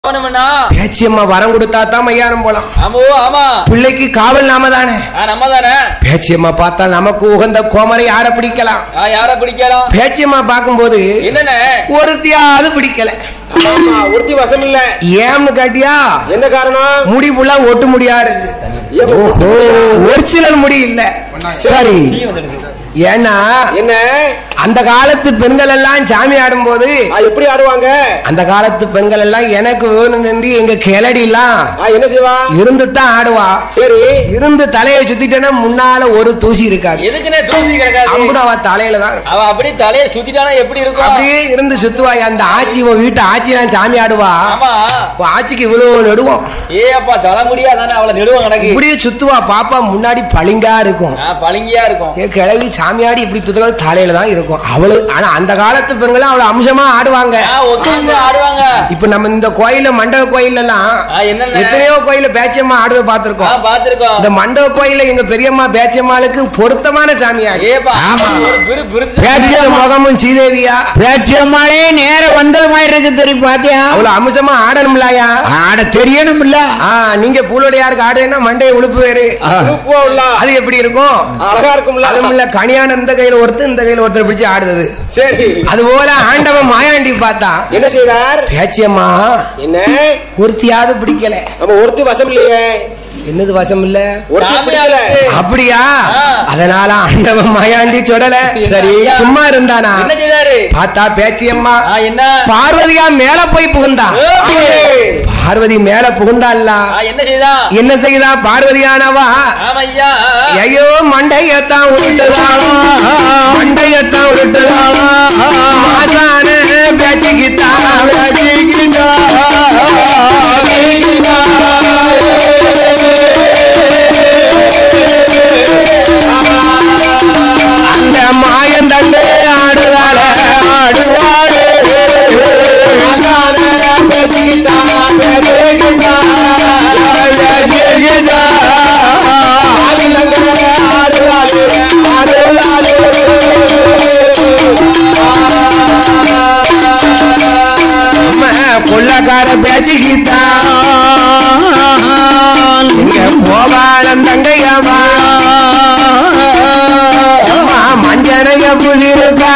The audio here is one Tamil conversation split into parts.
போனோம்னா பேச்சியம்மா வரம் கொடுத்தா தான் மையானம் போலாம் ஆமோ ஆமா பிள்ளைக்கு காவல் நாம தானே ஆ, நம்ம தானே பேச்சியம்மா பார்த்தா நமக்கு உகந்த கோமரை யார பிடிக்கலாம் ஆ, யார பிடிக்கலாம் பேச்சியம்மா பார்க்கும்போது என்னண்ணே ஒருத்தியாவது பிடிக்கல ஆமா ஒருத்தி வசம் இல்ல ஏன்னு காட்டியா என்ன காரணம் முடி புள்ள ஒட்டு முடியா இருக்கு ஏன் ஓஹோ ஒரிஜினல் முடி இல்ல சரி நீ வந்துடுது ஏன்னா என்ன அந்த காலத்து பெண்கள் எல்லாம் சாமி ஆடும்போது ஆ, எப்படி ஆடுவாங்க அந்த காலத்து பெண்கள் எல்லாம் எனக்கு வேணும் தந்தி எங்க கிளடி எல்லாம் ஆ, என்ன செய்வா இருந்து தான் ஆடுவா சரி இருந்து தலையை சுத்திட்டேன்னா முன்னால ஒரு தூசி இருக்காது எதுக்குன்னே தூசி கிடக்காது அம்புட அவ தலையில தான் இருக்கும். அவ அப்படி தலையை சுத்திட்டானா எப்படி இருக்கும் அப்படியே இருந்து சுத்துவா அந்த ஆச்சி உன் வீட்டு ஆச்சி நான் சாமி ஆடுவா ஆமா உன் ஆச்சிக்கு இவ்வளவு நடுவோம் ஏ அப்பா தலை முடியாதானே அவளை நெடுவம் கிடக்கு இப்படியே சுத்துவா பாப்பா முன்னாடி பளிங்கா இருக்கும் ஆ, பளிங்கியா இருக்கும் ஏ கிழவி சாமியாடி இப்படி துதுறது தலையில தான் இருக்கும் அவளு ஆனா அந்த காலத்து பெண்கள் அவ்வளவு அம்சமா ஆடுவாங்க ஆ, உட்கார்ந்து ஆடுவாங்க இப்ப நம்ம இந்த கோயில்ல மண்டப கோயில் எல்லாம் ஆ, என்னண்ணே? எத்தனையோ கோயில பேச்சியம்மா ஆடுறத ஆ, பாத்திருக்கோம் பாத்திருக்கோம் இந்த மண்டப கோயில்ல எங்க பெரியம்மா பேச்சியம்மாளுக்கு பொருத்தமான சாமியாடி ஏப்பா ஆமா. ஒரு பிரு பிரிந்து பேச்சிய முகமும் சீதேவியா பேச்சியம்மாளே நேர வந்தது மாதிரி இருக்கு தெரியும் பாத்தியா அவ்வளவு அம்சமா ஆடணும்லாயா ஆட தெரியணும் இல்ல ஆ நீங்க பூலோடையாருக்கு ஆடுனா மண்டைய உழுப்பு வேறு தூக்குவா உள்ள அது எப்படி இருக்கும் அழகா இருக்கும்ல அதுவும் இல்ல கனியான இந்த கையில ஒருத்தர் இந்த கையில ஒருத்தர் பிடிச்சு ஆடுது சரி அது போல ஆண்டவன் மாயாண்டி பார்த்தா என்ன செய்தார் பேச்சியம்மா என்ன ஒருத்தியாவது பிடிக்கல நம்ம ஒருத்தி வசம் இல்லையே என்னது வசம் இல்ல ஒருத்தி பிடிக்கல சாமியாருக்கு. அப்படியா ஆ. அதனால ஆண்டவன் மாயாண்டி சொல்லல சரி. சும்மா இருந்தானா என்ன செய்தாரு பார்த்தா பேச்சியம்மா ஆ, என்ன பார்வதியா மேல போய் புகுந்தா ஏய். பார்வதி மேல புகுந்தாள்ல ஆ, என்ன செய்தா என்ன செய்தா பார்வதியானவா ஆமையா ஐயோ மண்டையத்தான் உருட்டுதாளோ மண்டையத்தான் உருட்டுதாளோ மாசான பேச்சுக்கித்தான் பேச்சுக்கிட்டா அந்த மாயந்தண்டு ஆடுதால ஆடுவாடு நம்ம கொள்ளக்கார பேச்சுக்கித்தான் இங்க கோபாலம் தங்கையம்மா அம்மா மஞ்சனைய புதிருக்கா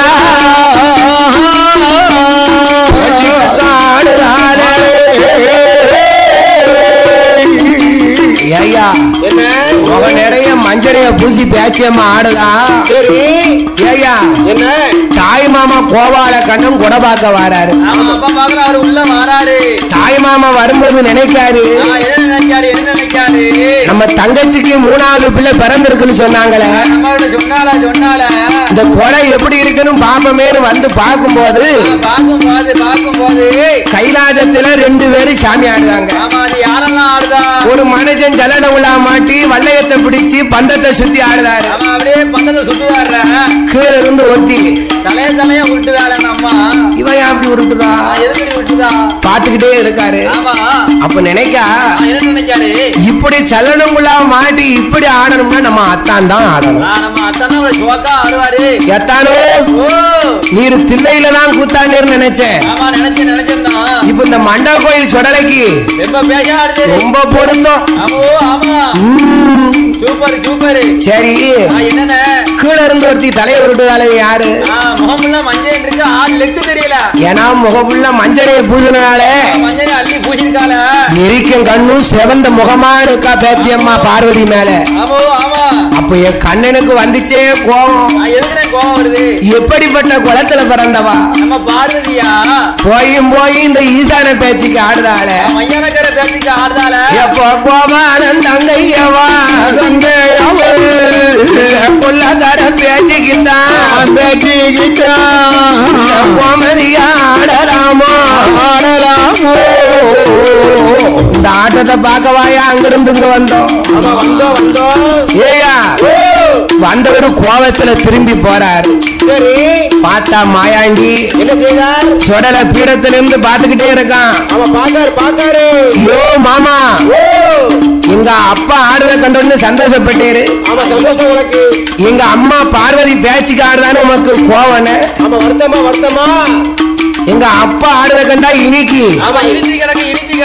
ஐயா என்ன முக நிறைய மஞ்சளைய பூசி பேச்சியம்மா ஆடுதா சரி ஐயா என்ன தாய் மாமா கோவால கண்ணும் குடபாக்க வராரு ஆமா அப்பா பாக்குறா அவரு உள்ள மாறாரு தாய் மாமா வரும்போது நினைக்காரு ஆ, என்ன நினைக்காரு என்ன நினைக்காரு நம்ம தங்கச்சிக்கு மூணாவது பிள்ளை பிறந்திருக்குன்னு சொன்னாங்களே நம்மகிட்ட சொன்னால சொன்னால இந்த கொலை எப்படி இருக்குன்னு பாப்பமேனு வந்து பார்க்கும்போது பார்க்கும் போது பார்க்கும் போது கைலாசத்துல ரெண்டு பேரும் சாமி ஆடுறாங்க ஆமா அது யாரெல்லாம் ஆடுதா ஒரு மனுஷன் ஜலட உலா மாட்டி வல்லையத்தை பிடிச்சு பந்தத்தை சுத்தி ஆடுறாரு அவன் அப்படியே பந்தத்தை சுத்துவாடுற கீழே இருந்து ஒத்தி தலைய தலைய விட்டுதாள அம்மா இவன் ஏன் அப்படி உருட்டுதா ஆ, எதுக்கு விட்டுதா பாத்துக்கிட்டே இருக்காரு ஆமா அப்ப நினைக்கா ஆ, என்ன நினைக்காரு இப்படி சலனங்குள்ளா மாட்டி இப்படி ஆடணும்னா நம்ம அத்தான் தான் ஆடணும் ஆ, நம்ம அத்தனை ஒரு ஜோக்கா ஆடுவாரு எத்தானோ ஓ நீர் தில்லையில தான் கூத்தாண்டேன்னு நினைச்சேன் ஆமா நினைச்சேன் நினைச்சேன்னா இப்ப இந்த மண்டா கோயில் சொடலைக்கு ரொம்ப பேச ஆடுது ரொம்ப பொருத்தம் ஆமா ஓ, ஆமா உம். சூப்பர் சூப்பர் சரி ஆ, என்னண்ணே கீழே இருந்து ஒருத்தி தலையை உருட்டுதாலே யாரு ஆ, முகமுள்ள மஞ்சள் இருக்கு ஆள் லெக்கு தெரியல ஏன்னா முகப்புள்ள மஞ்சளைய பூசினாலே மஞ்சள் அள்ளி பூசிருக்கால நெரிக்கும் கண்ணும் செவந்த முகமா இருக்கா பேச்சியம்மா பார்வதி மேல ஆமா ஓ, ஆமா அப்ப என் கண்ணனுக்கு வந்துச்சே கோபம் ஆ, எதுக்குண்ணே கோவம் வருது எப்படிப்பட்ட குளத்துல பிறந்தவா நம்ம பார்வதியா போயும் போய் இந்த ஈசான பேச்சுக்கு ஆடுதாள மையானக்கரை பேச்சுக்கு ஆடுதால எப்போ கோபானன் தங்கையவா தங்கையவள் கொள்ளக்கார பேச்சுக்குத்தான் பேச்சுக்கிட்டான் கோமதியா ஆடலாமோ ஆடலாமோ இந்த ஆட்டத்தை பார்க்கவாயா அங்கிருந்து இங்க வந்தோம் ஆமா வந்தோம் வந்தோம் ஏயா வந்தவரு கோவத்துல திரும்பி போறாரு சரி பார்த்தா மாயாண்டி என்ன செய்தார் சொடல பீடத்துல இருந்து பாத்துக்கிட்டே இருக்கான் ஆமா பாக்காரு பாக்காரு ஐயோ மாமா ஓ எங்க அப்பா ஆடுறத கண்டோன்னு சந்தோஷப்பட்டாரு ஆமா சந்தோஷம் உனக்கு எங்க அம்மா பார்வதி பேச்சுக்கு ஆடுறான்னு உனக்கு கோவன ஆமா வருத்தமா வருத்தமா எங்க அப்பா ஆடுறத கண்டா இனிக்கு ஆமா இடிச்சு கிடக்கு இடிச்சு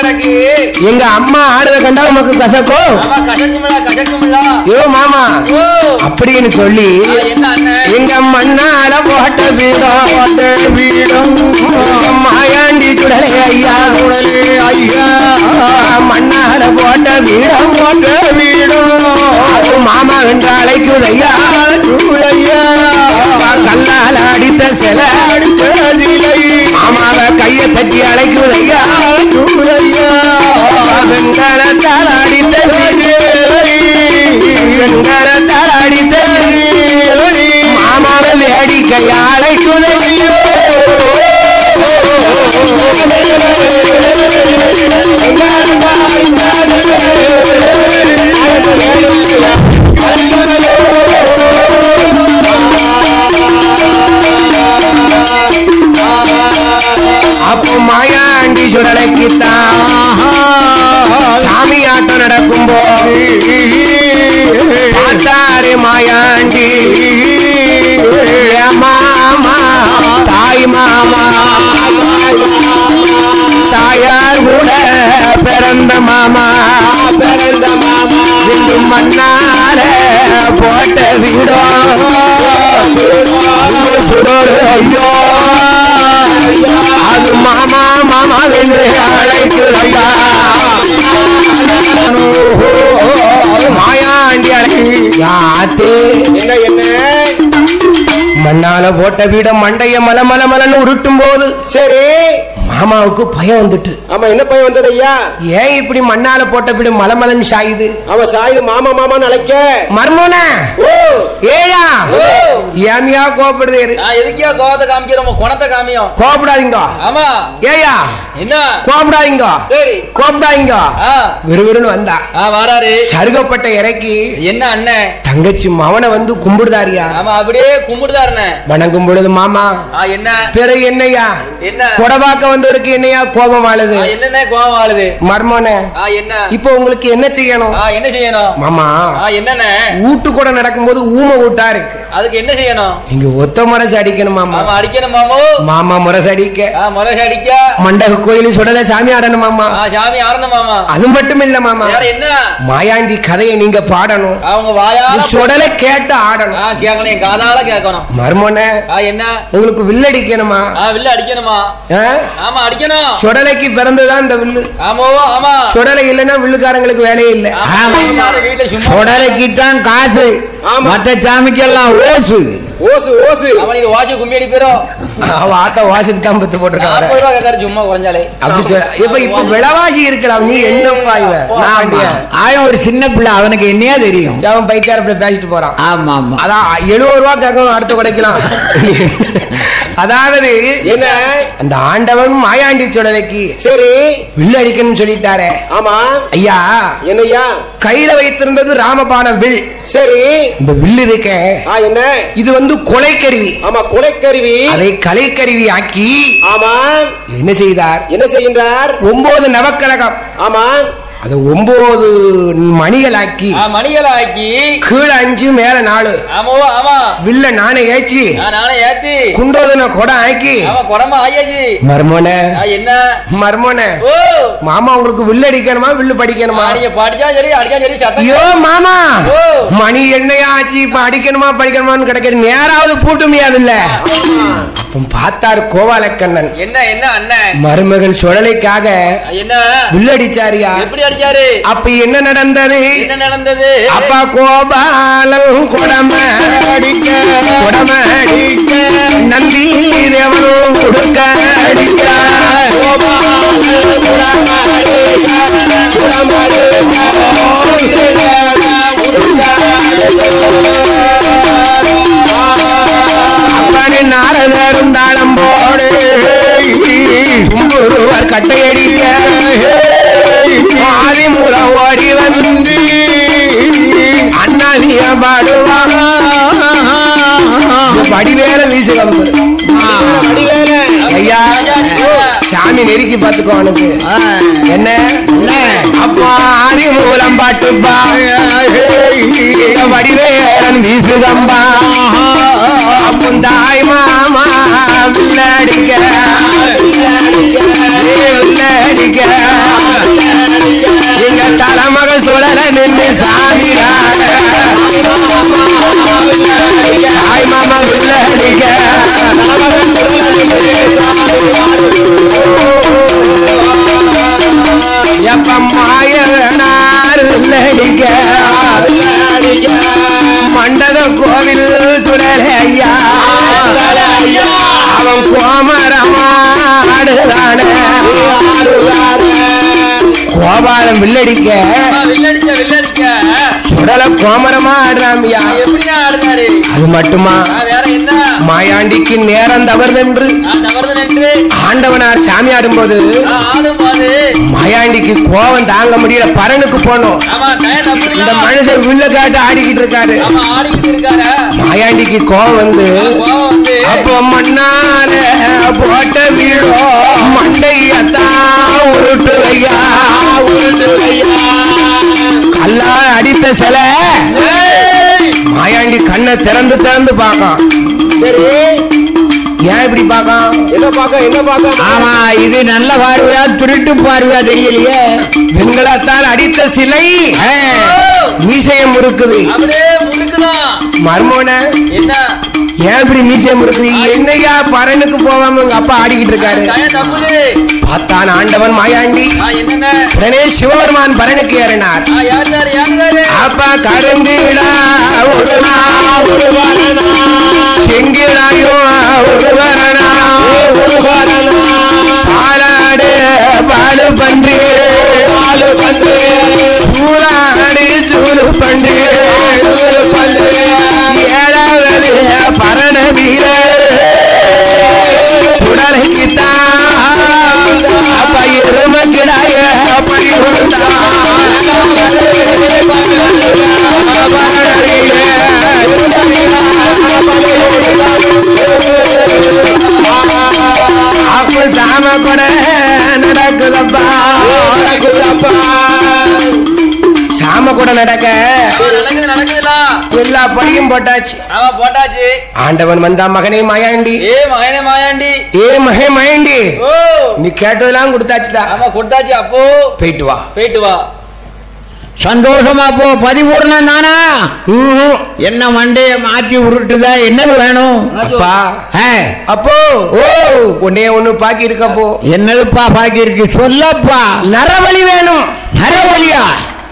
எங்க அம்மா ஆடுறத கண்டா உமக்கு கசக்கும் ஆமா கசக்குமில்லா கசக்குமில்லா ஐயோ மாமா ஓ அப்படின்னு சொல்லி ஆ, என்ன அண்ணன் எங்க மண்ணால போட்ட வீடம் போட்ட வீடம் மாயாண்டி சுடலை ஐயா சுடலே ஐயா மண்ணால போட்ட வீடம் போட்ட வீடம் அது மாமா என்று அழைக்குது ஐயா ஐயா கல்லால அடித்த சில அடித்த சிலை மாமாவை கையை தட்டி அழைக்குது ஐயா ஐயா வெங்கலத்தால் அடித்த சிலை வெங்கலத்தால் அடித்த சிலை மாமாவை வேடிக்கை அழைக்குது ஐயோ அப்போ மாயாண்டி சுடலைக்குத்தான் சாமி ஆட்டம் நடக்கும்போ பார்த்தாரு மாயாண்டி என் மாமா தாய் மாமா தாயார் கூட பிறந்த மாமா பிறந்த மாமா இன்று மண்ணால போட்ட வீடோ சுடரு ஐயோ அது மாமா மாமா என்று அழைக்கிறதா மாயாண்டி அழை யாத்தே என்ன என்ன மண்ணால போட்ட வீடம் மண்டைய மல மல மலன்னு உருட்டும் போது சரி மாமாவுக்கு பயம் வந்துட்டு ஆமா என்ன பையன் வந்தது ஐயா ஏன் இப்படி மண்ணால போட்ட வீடு மல மலன்னு சாயுது அவன் சாயுது மாமா மாமான்னு அழைக்க மர்மோன ஓ ஏயா ஓ ஏமியா கோபப்படுது நான் எதுக்கியா கோவத்தை காமிக்கிறோம் குணத்தை காமியும் கோபப்படாதீங்க ஆமா ஏயா என்ன கோபப்படாதீங்க சரி கோபப்படாதீங்க ஆ விறுவிறுன்னு வந்தா ஆ வாராரு சருகப்பட்ட இறக்கி என்ன அண்ணன் தங்கச்சி மவனை வந்து கும்பிடுதாரியா ஆமா அப்படியே கும்பிடுதாருண்ணே வணங்கும் பொழுது மாமா ஆ என்ன பிறகு என்னையா என்ன கொடபாக்க வந்தவருக்கு என்னையா கோபம் வாழுது ஆ, என்னண்ணே கோவம் ஆளுது மர்மோனே ஆ என்ன இப்போ உங்களுக்கு என்ன செய்யணும் ஆ என்ன செய்யணும் மாமா ஆ என்னண்ணே ஊட்டு கூட நடக்கும்போது ஊமை ஊட்டா இருக்கு அதுக்கு என்ன செய்யணும் நீங்க ஒத்த முரசு அடிக்கணும் மாமா ஆமா அடிக்கணும் மாமு மாமா முரசு அடிக்க ஆ முளகை அடிக்க மண்டக கோயில் சுடல சாமி ஆடணும் மாமா ஆ சாமி ஆரணும் மாமா அது மட்டும் இல்ல மாமா வேற என்ன மாயாண்டி கதையை நீங்க பாடணும் அவங்க வாயால சுடலை கேட்டு ஆடணும் ஆ கேட்கணும் என் காதால கேட்கணும் மர்மோனே ஆ என்ன உங்களுக்கு வில்லடிக்கணுமா ஆ வில்லு அடிக்கணுமா ஆ? ஆமா அடிக்கணும் சுடலைக்கு பிறந்ததுதான் இந்த வில்லு ஆமாவோ ஆமா சுடலை இல்லைன்னா வில்லுக்காரங்களுக்கு வேலையே இல்லை ஆமா எல்லாரும் வீட்டுல சும்மா உடலைக்குத்தான் காசு ஆமா. மத்த சாமிக்கெல்லாம் ஓசு ஓசு ஓசு அவனுக்கு வாட்சி கும்மி அடிப்போம் அவ ஆத்த வாசுக்கு தான் பத்து போட்டிருக்காங்க நாற்பது ரூபா கேட்காரு சும்மா குறைஞ்சாலே அப்படி சொல்ல இப்ப இப்ப விளவாசி இருக்கலாம் நீ என்னப்பா இவ நான் ஆமா. அப்படியா? ஆயம் ஒரு சின்ன பிள்ளை அவனுக்கு என்னையா தெரியும் அவன் பைக்காரப்பட பேசிட்டு போறான் ஆமா ஆமா அதான் எழுபது ரூபா கேட்கணும் அடுத்த குடைக்கலாம் அதாவது என்ன அந்த ஆண்டவன் மாயாண்டி சுடலைக்கு சரி வில் அடிக்கணும்னு சொல்லிட்டாரே ஆமா ஐயா என்னய்யா கையில வைத்திருந்தது ராமபான வில் சரி இந்த வில் இருக்க ஆ என்ன இது வந்து கொலைக்கருவி ஆமா கொலைக்கருவி அதை கலைக்கருவி ஆக்கி ஆமா என்ன செய்தார் என்ன செய்கின்றார் ஒன்பது நவக்கழகம் ஆமா அதை ஒன்பது மணிகளாக்கி ஆ, மணிகளை ஆக்கி கீழே அஞ்சு மேல நாலு ஆமாவோ ஆமா வில்ல நானே ஏச்சி ஆ, நானே ஏத்தி குண்டோதன கொடை ஆக்கி ஆமா குடமா ஆயாச்சு மர்மோன ஆ, என்ன மர்மோன ஓ மாமா உங்களுக்கு வில்லு அடிக்கணுமா வில்லு படிக்கணுமா ஆ, நீங்க படிச்சாலும் சரி அடிச்சாலும் சரி சத்தம் ஐயோ மாமா ஓ. மணி என்னையா ஆச்சு இப்ப அடிக்கணுமா படிக்கணுமான்னு கிடைக்கிறது நேராவது பூட்டுமையா இல்ல அப்ப பார்த்தாரு கோவாலக்கண்ணன் என்ன என்ன அண்ணன் மருமகன் சுழலைக்காக ஆ, என்ன வில்லு அடிச்சாரியா எப்படி அடிச்சாரு அப்ப என்ன நடந்தது என்ன நடந்தது அப்பா கோபாலன் கொடம அடிக்க கொடம அடிக்க நந்தி தேவனும் கொடுக்க அடிக்க அப்பனு நாரதரும் தாளம் போடு தும்புருவர் கட்டையடிக்க ஆதிமூலம் ஓடி வந்து அண்ணாதிய பாடுவாங்க வடிவேல வீசுகம்பு ஐயா சாமி நெருக்கி பார்த்துக்கோ அவனுக்கு என்ன அப்போ ஆதி மூலம் பாட்டுப்பா வடிவேலன் வீசுகம்பா அப்போ தாய் மாமா வில்லடிக்க வில்லடிக்க மாயனார் இல்லடிக்க மண்டல கோவில் சுடலையா அவன் கோமரமாடுதானே கோபாலம் வில்லடிக்க ஆமா, வில்லடிக்க வில்லடிக்க சுடல கோமரமா ஆடுறாமியா எப்படியா ஆடுறாரு அது மட்டுமா ஆ, வேற என்ன மாயாண்டிக்கு நேரம் தவறுதென்று நான் தவறுதல் என்று ஆண்டவனார் சாமி ஆடும்போது ஆ, ஆடும்போது மாயாண்டிக்கு கோவம் தாங்க முடியல பரனுக்கு போனோம் ஆமா டயர் இந்த தப்புல மனுஷன் வில்ல காட்டு ஆடிக்கிட்டு இருக்காரு ஆமா ஆடிக்கிட்டு இருக்காரு மாயாண்டிக்கு கோவம் வந்து கோவம் வந்து அப்போ மண்ணால போட்ட வீடோ மண்டையத்தான் உருட்டுவையா உருட்டுவையா கல்லா அடித்த சிலை ஏய், மாயாண்டி கண்ணை திறந்து திறந்து பார்க்கான் சரி ஏன் இப்படி பார்க்கான் என்ன பார்க்க என்ன பார்க்க ஆமா இது நல்ல பார்வையா திருட்டு பார்வையா தெரியலையே வெண்கலத்தால் அடித்த சிலை ஆ, மீசையம் இருக்குது அப்படியே முறுக்குதான் மர்மோன என்ன ஏன் இப்படி மீசையம் இருக்குது என்னையா பரனுக்கு போகாம உங்க அப்பா ஆடிக்கிட்டு இருக்காரு டயர் தப்புது பார்த்தான் ஆண்டவன் மாயாண்டி ஆ, என்னென்ன உடனே சிவபெருமான் பரனுக்கு ஏறினார் ஆ, யார் யாரு யார் யாரு அப்பா கருங்கீழா ஒரு நாள் ஒரு வரணா செங்கிழாயோ ஒரு வரணா ஒரு வரணா பாலாடு பாலு பன்றி பாலு பன்றி சூளாடு சூடு பன்றி சூடு பன்றி ஏழாவது பரண வீர சுடலைக்குத்தான் அப்பா இருமங்கிடாய படி அப்ப சாம கூட நடக்குதப்பா நடக்குதப்பா சாம கூட நடக்க ஆ, நடக்குது நடக்குதுல எல்லா படியும் போட்டாச்சு ஆமா போட்டாச்சு ஆண்டவன் வந்தா மகனே மாயாண்டி ஏ மகனே மாயாண்டி ஏ மகே மாயாண்டி ஓ நீ கேட்டதெல்லாம் கொடுத்தாச்சுடா ஆமா கொடுத்தாச்சு அப்போ போயிட்டு வா போயிட்டு வா சந்தோஷமா போ பதிபூர்ணம் தானா ம்ஹும். என்ன மண்டைய மாத்தி உருட்டுதா என்னது வேணும் அப்பா ஆ, அப்போ ஓ ஒன்னே ஒண்ணு பாக்கி இருக்கப்போ என்னதுப்பா பாக்கி இருக்கு சொல்லப்பா நரவழி வேணும் நரபலியா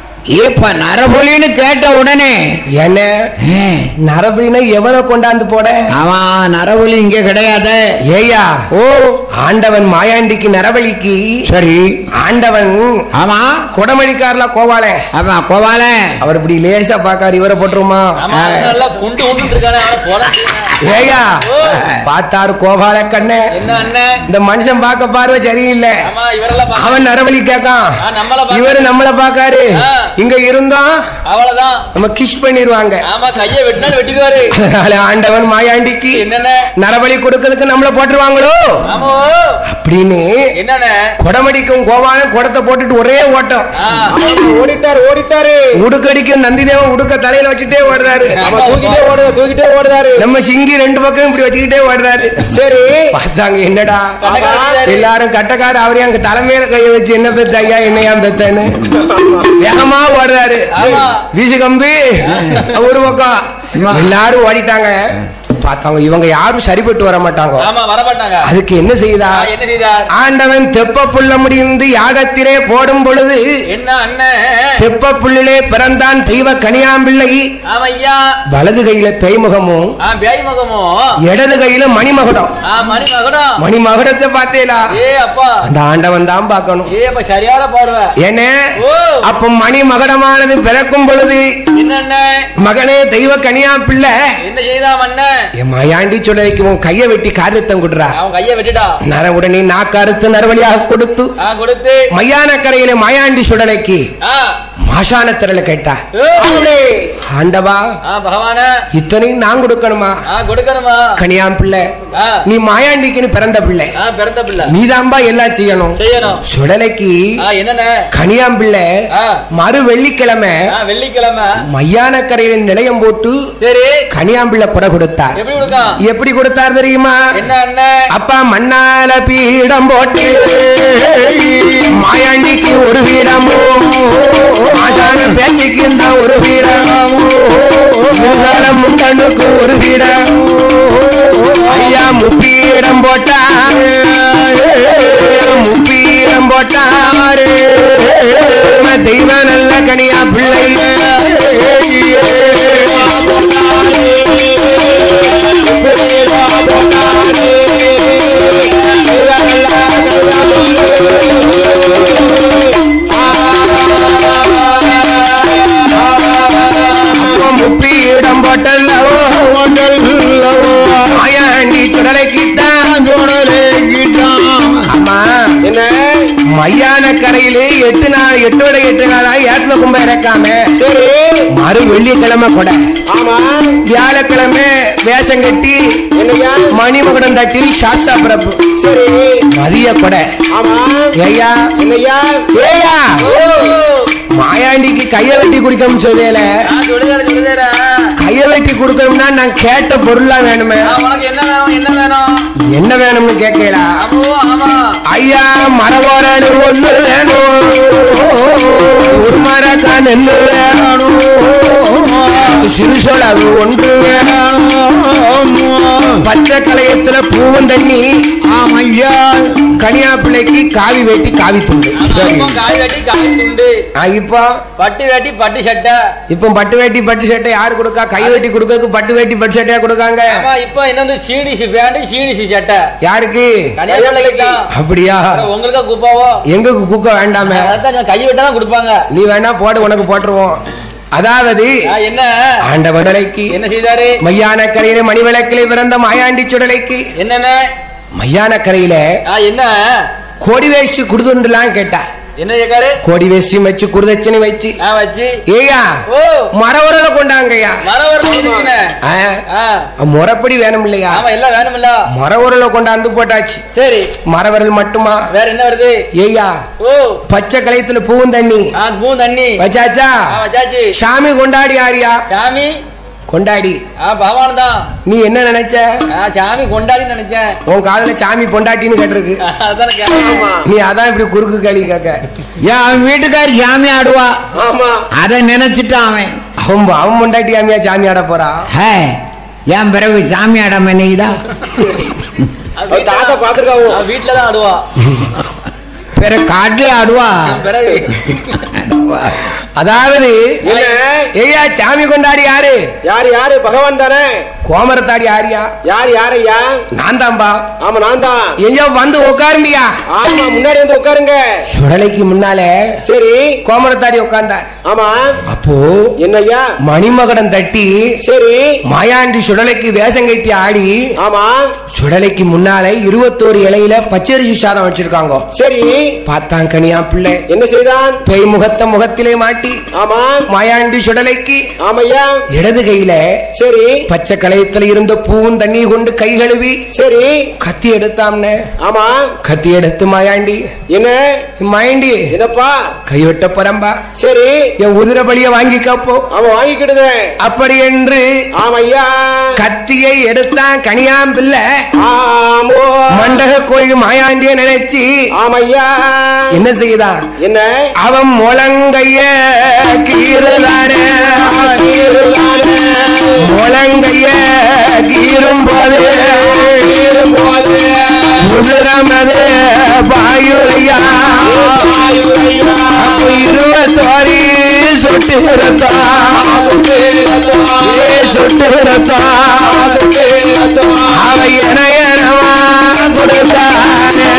ஏப்பா நரபலின்னு கேட்ட உடனே என்ன ஆ, நரபலினா எவனை கொண்டாந்து போட ஆமா நரபலி இங்க கிடையாது ஏயா ஓ ஆண்டவன் மாயாண்டிக்கு நரபலிக்கு சரி ஆண்டவன் ஆமா குடமழிக்கார்ல கோவால ஆமா கோபால அவர் இப்படி லேசா பாக்காரு இவரை போட்டுருமா ஆமா அவன் நல்லா குண்டு குண்டு இருக்கானே அவனை போட ஏயா ஓ. பார்த்தாரு கோபால கண்ணே என்ன அண்ணன் இந்த மனுஷன் பார்க்க பார்வை சரியில்லை ஆமா இவரெல்லாம் பா- அவன் நரபலி கேட்கான் ஆ, நம்மள பா- இவரு நம்மள பாக்காரு ஆ. இங்க இருந்தோம் அவ்வளவுதான் நம்ம கிஷ் பண்ணிடுவாங்க ஆமா கைய வெட்டினாலும் வெட்டிடுவாரு அதனால ஆண்டவன் மாயாண்டிக்கு என்னென்ன நரபலி கொடுக்கறதுக்கு நம்மள போட்டுருவாங்களோ ஆமா அப்படின்னு என்னென்ன குடமடிக்கும் கோவான குடத்தை போட்டுட்டு ஒரே ஓட்டம் ஆ, ஓடிட்டாரு ஓடிட்டாரு உடுக்கடிக்கும் நந்திதேவன் உடுக்க தலையில வச்சுட்டே ஓடுறாரு அவன் தூக்கிட்டே ஓடுது தூக்கிட்டே ஓடுதாரு நம்ம சிங்கி ரெண்டு பக்கம் இப்படி வச்சுக்கிட்டே ஓடுறாரு சரி பார்த்தாங்க என்னடா கட்டக்காரர் எல்லாரும் கட்டக்கார அவரே அங்க தலைமையில கைய வச்சு என்ன பெத்த ஐயா என்னையா பெத்தன்னு வேகமா ஓடுறாரு ஆமா. வீசு கம்பி ஒரு பக்கம் எல்லாரும் ஓடிட்டாங்க பார்த்தாங்க இவங்க யாரும் சரிப்பட்டு வர மாட்டாங்க ஆமா வரமாட்டாங்க அதுக்கு என்ன ஆ, செய்தா என்ன செய்தார் ஆண்டவன் தெப்ப புள்ள முடிந்து யாகத்திலே போடும் பொழுது என்ன அண்ணன் தெப்ப புள்ளிலே பிறந்தான் தெய்வ கனியாம்பிள்ளை ஆமா ஐயா வலது கையில பேய்முகமும் ஆ பேய் முகமோ இடது கையில மணிமகுடம் ஆ மணி மகுடம் மணிமகுடத்தை பார்த்தேலா ஏ அப்பா அந்த ஆண்டவன் தான் பார்க்கணும் ஏ அப்ப சரியான பார்வை ஏனே ஓ அப்ப மணி மகடமானது பிறக்கும் பொழுது என்ன அண்ணன் மகனே தெய்வ கனியா பிள்ளை என்ன செய்தான் அண்ணன் என் மயாண்டி சொல்லைக்கு உன் கைய வெட்டி காரியத்தம் கொடுறா அவன் கைய வெட்டிட்டா நர உடனே நாக்கறுத்து நரவழியாக கொடுத்து ஆ கொடுத்து மையான கரையில மாயாண்டி சுடலைக்கு ஆ மாசான திரள கேட்டா ஏ, ஆண்டவா ஆ பகவான இத்தனையும் நான் கொடுக்கணுமா ஆ கொடுக்கணுமா கனியாம் பிள்ளை ஆ நீ மாயாண்டிக்குன்னு பிறந்த பிள்ளை ஆ பிறந்த பிள்ளை நீதாம்பா எல்லாம் செய்யணும் செய்யணும் சுடலைக்கு ஆ என்னண்ணே கனியாம் பிள்ளை ஆ மறு வெள்ளிக்கிழமை ஆ வெள்ளிக்கிழமை மையான கரையில் நிலையம் போட்டு சரி கனியாம்பிள்ளை கொடை கொடுத்தார் எப்படி கொடுக்கான் எப்படி கொடுத்தார் தெரியுமா என்ன அண்ணன் அப்பா மண்ணால பீடம் போட்டு மாயாண்டிக்கு ஒரு வீடமும் ஆசான பேச்சுக்கு இந்த ஒரு வீடம் முருகால முண்டனுக்கு ஒரு வீடம் ஐயா முப்பீடம் போட்டார் முப்பீடம் போட்டாரு தெய்வ நல்ல கனியா பிள்ளை முப்பி இடம் போட்டல்லவோ மாயாண்டி சுடலைக்கிட்டான் அம்மா என்ன மையான கரையிலே எட்டு நாள் எட்டோட எட்டு நாளா ஏட்ல கும்ப இறக்காம சரி மறு வெள்ளிக்கிழமை கூட ஆமா வியாழக்கிழமை வேஷம் கட்டி என்னய்யா மணிமகுடம் தட்டி சாஸ்தா பிரபு சரி மதிய கொடை ஆமா ஏய்யா என்னய்யா ஏய்யா ஓ மாயாண்டிக்கு கைய வெட்டி குடிக்கணும் சொல்லல நான் சொல்லுதேன் சொல்லுதேரா கைய வெட்டி கொடுக்கணும்னா நான் கேட்ட பொருளா வேணுமே உனக்கு என்ன வேணும் என்ன வேணும் என்ன வேணும்னு கேட்கலா ஆமோ ஆமா ஐயா மரவோரனு ஒண்ணு வேணும் ஒரு மரக்கான் என்ன வேணும் சிறுசோளவு ஒன்று வேணும் பச்சை கலையத்துல பூவன் தண்ணி ஆமையா கனியா பிள்ளைக்கு காவி வெட்டி காவி துண்டு சரி. ஆமா, காய் வெட்டி காய் துண்டு ஆ, இப்போ பட்டு வேட்டி பட்டு சட்டை இப்போ பட்டு வேட்டி பட்டு சட்டை யாரு கொடுக்கா கை வெட்டி கொடுக்கறதுக்கு பட்டு வேட்டி பட்டு சட்டையா கொடுக்காங்க ஆமா இப்போ என்னது சீனிசி பேண்ட் சீனிசி சட்டை யாருக்கு கல்யாணம் தான் அப்படியா உங்களுக்கு குப்பாவோ எங்க குக்க வேண்டாமே அதான் கை விட்டா தான் கொடுப்பாங்க நீ வேணா போட்டு உனக்கு போட்டுருவோம் அதாவது ஆ, என்ன ஆண்டவடலைக்கு என்ன செய்தாரு மையான கரையில மணிவிளக்கிலே பிறந்த மாயாண்டி சுடலைக்கு என்னென்ன மையான கரையில ஆ, என்ன கோடி வேஷ்டி குடுதுண்டுலாம் கேட்டா என்ன கேக்காரு கோடி வேஷ்டி வச்சு குருதட்சணை வச்சு ஆ வச்சு ஏயா ஓ மரவரல கொண்டாங்கய்யா மரவர் ஆ, ஆ முறைப்படி வேணும் இல்லையா ஆமா எல்லாம் வேணுமில்ல மரவரல கொண்டாந்து போட்டாச்சு சரி மரவரல் மட்டுமா வேற என்ன வருது ஏய்யா ஓ பச்சை கலையத்துல பூவும் தண்ணி ஆ பூ தண்ணி வச்சாச்சா ஆ வச்சாச்சு சாமி கொண்டாடி ஆரியா சாமி கொண்டாடி ஆ பகவான் தான் நீ என்ன நினைச்ச ஆ சாமி கொண்டாடி நினைச்சேன் உன் காதுல சாமி பொண்டாட்டின்னு கேட்டிருக்கு அதான் கேட்டேன். நீ அதான் இப்படி குறுக்கு களி கேட்க என் வீட்டுக்காரி சாமி ஆடுவா ஆமா அதை நினைச்சிட்டான் அவன் அவன் அவன் பொண்டாட்டி அம்மியா சாமி ஆட போறா ஹே என் பிறகு சாமி ஆடாம என்னைக்குதா அது அவ தாத்தா பாத்துருக்காவோ அவ வீட்டுல தான் ஆடுவா பிற காட்டுல ஆடுவா பிறகு அதாவது என்ன ஐயா சாமி கொண்டாடி யாரு யாரு யாரு பகவான் தானே கோமரத்தாடி யாரியா யார் யாரையா நான் தான்பா ஆமா நான் தான் எங்கயோ வந்து உட்காருண்டியா ஆமா முன்னாடி வந்து உட்காருங்க சுடலைக்கு முன்னால சரி கோமரத்தாடி உட்கார்ந்தார் ஆமா அப்போ என்னய்யா மணிமகடம் தட்டி சரி மாயாண்டி சுடலைக்கு வேஷம் கட்டி ஆடி ஆமா சுடலைக்கு முன்னால இருபத்தோரு இலையில பச்சரிசி சாதம் வச்சிருக்காங்க சரி பார்த்தான் கனியா பிள்ளை என்ன செய்தான் பேய் முகத்த முகத்திலே மாட்டி ஆமா மாயாண்டி சுடலைக்கு ஆமையா இடது கையில சரி பச்சை கலையத்துல இருந்த பூவும் தண்ணி கொண்டு கை கழுவி சரி கத்தி எடுத்தாம்னே ஆமா கத்தி எடுத்து மாயாண்டி என்ன மாயாண்டி என்னப்பா கை வெட்ட பரம்பா சரி என் உதிர பலிய வாங்கிக்கப்போ அவன் வாங்கிக்கிடுதே அப்படி என்று ஆமையா கத்தியை எடுத்தான் கனியாம்பிள்ளை ஆமோ மண்டக கோயில் மாயாண்டிய நினைச்சு ஆமையா என்ன செய்தான் என்ன அவன் முழங்கைய கீறுதானே முழங்கைய கீறும் போது குதிரமது பாயுரையா இருபத்தோரி சொட்டு சொட்டு அவை இணையனவா கொடுத்தானே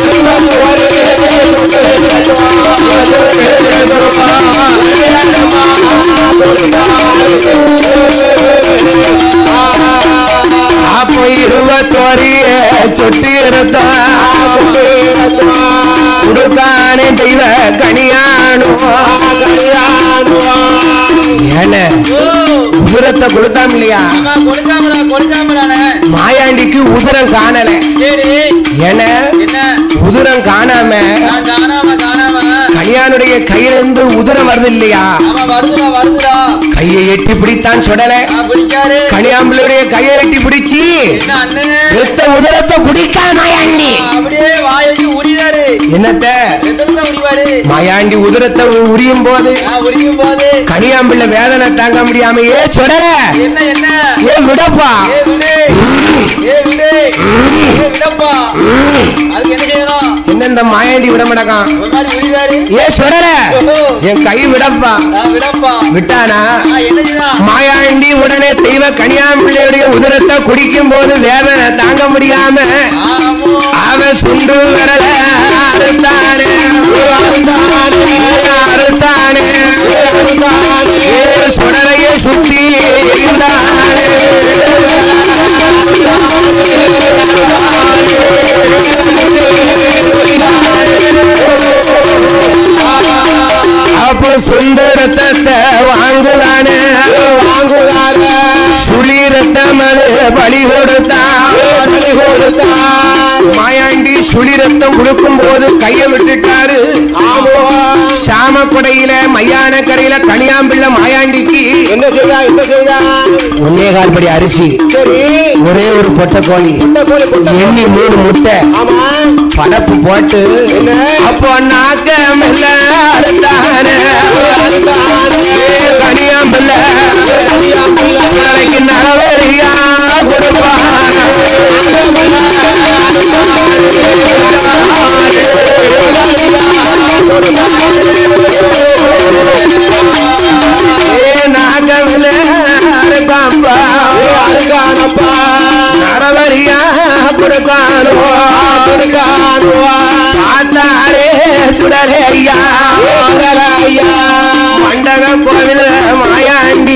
அப்போ இருபத்தோரிய சொட்டு கொடுத்தானே தெய்வ கனியானோ ஏன ஓ உதிரத்தை கொடுத்தாம் இல்லையா ஆமா கொடுக்காமலா கொடுக்காமலானே மாயாண்டிக்கு உதிரம் காணல சரி ஏன என்ன உதிரம் காணாம நான் காணாம காணாம கனியானுடைய கையில இருந்து உதிரம் வருது இல்லையா ஆமா வருதுடா வருதுடா கையை எட்டி பிடித்தான் சுடல நான் பிடிக்காரு கனியாம்பளுடைய கையை எட்டி பிடிச்சி என்ன அண்ணே ரத்த உதிரத்தை குடிக்கா மாயாண்டி அப்படியே வாய் வச்சு உரிதாரு என்னத்த எத்தனை உரிவாரு மாயாண்டி உதிரத்தை உரியும் போது நான் உரிக்கும் போது கனியாம்பிள்ள வேதனை தாங்க முடியாம ஏ சுடல என்ன என்ன ஏ விடப்பா ஏ விடு ஏ விடு ஏ விடப்பா அதுக்கு என்ன செய்யணும் என்ன இந்த மாயாண்டி விட மாட்டக்கான் ஒரு மாதிரி உரிதாரு ஏ சுடர என் கை விடப்பா நான் விடப்பா விட்டானா ஆ, என்ன செய்யணும் மாயாண்டி உடனே தெய்வ கனியாம்பிள்ளையுடைய உதரத்தை குடிக்கும் போது வேதனை தாங்க முடியாம ஆமோ அவன் சுண்டு விரல அறுத்தானே அறுத்தானே ஏ சுடலையே சுத்தி இருந்தானே அப்போ சுந்த ரத்தத்தை வாங்குதானே வாங்குதானே சுழி ரத்தம் அது பலி கொடுத்தான் பலி கொடுத்தான் மாயாண்டி சுழி ரத்தம் கொடுக்கும் போது கையை விட்டுட்டாரு சாம கொடையில மையான கரையில கனியாம்பிள்ள மாயாண்டிக்கு என்ன செய்தா என்ன செய்தா ஒன்னே கால் படி அரிசி சரி ஒரே ஒரு பொட்டை கோழி இந்த கோழி கொட்ட எண்ணி மூணு முட்டை ஆமா படப்பு போட்டு என்ன? அப்போ நாக்க மெல்ல அறுத்தானே கனியாம்பிள்ள நாளைக்கு நலவரியா கொடுப்பான ஏ நாகவில அறுப்பாம்பா அருகானப்பா நரவரியா கொடுக்கானோ கொடுக்கானோ பார்த்தாரே சுடரே ஐயா ஐயா மண்டப கோவில் மாயாண்டி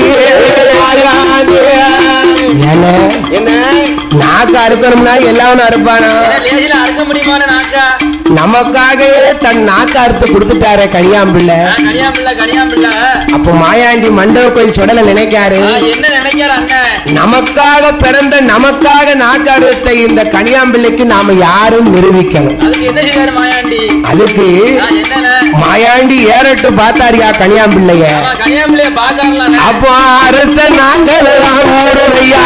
என்ன என்ன நாக்கு அறுக்கணும்னா எல்லாம் அறுப்பானா என்ன லேசில அறுக்க முடியுமான நாக்கா நமக்காக தன் நாக்கு அறுத்து கொடுத்துட்டாரே கனியாம்பிள்ளை நான் கனியாம்பிள்ள கனியாம்பிள்ள அப்போ மாயாண்டி மண்டப கோயில் சுடல நினைக்காரு ஆ, என்ன நினைக்காரு அண்ணன் நமக்காக பிறந்த நமக்காக நாக்கு அறுத்த இந்த கனியாம்பிள்ளைக்கு நாம யாரும் நிரூபிக்கணும் அதுக்கு என்ன செய்வாரு மாயாண்டி அதுக்கு ஆ, என்னண்ணே மாயாண்டி ஏறட்டு பார்த்தாரியா கனியாம்பிள்ளைய ஆமா கனியாம்பிள்ளைய பாக்கலாம் அப்போ அறுத்த நாங்கள் ஊருதையா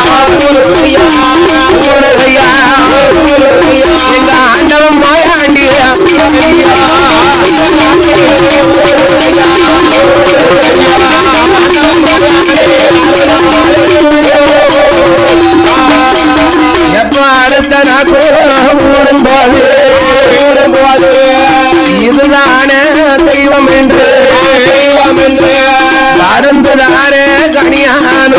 ஊருதையா எங்க ஆண்டவன் மாயாண்டி எப்ப அடுத்த நாக்கு ஊரும்போது ஊரும்போது இதுதானே தெய்வம் என்று தெய்வம் என்று வருந்துதானே கனியானோ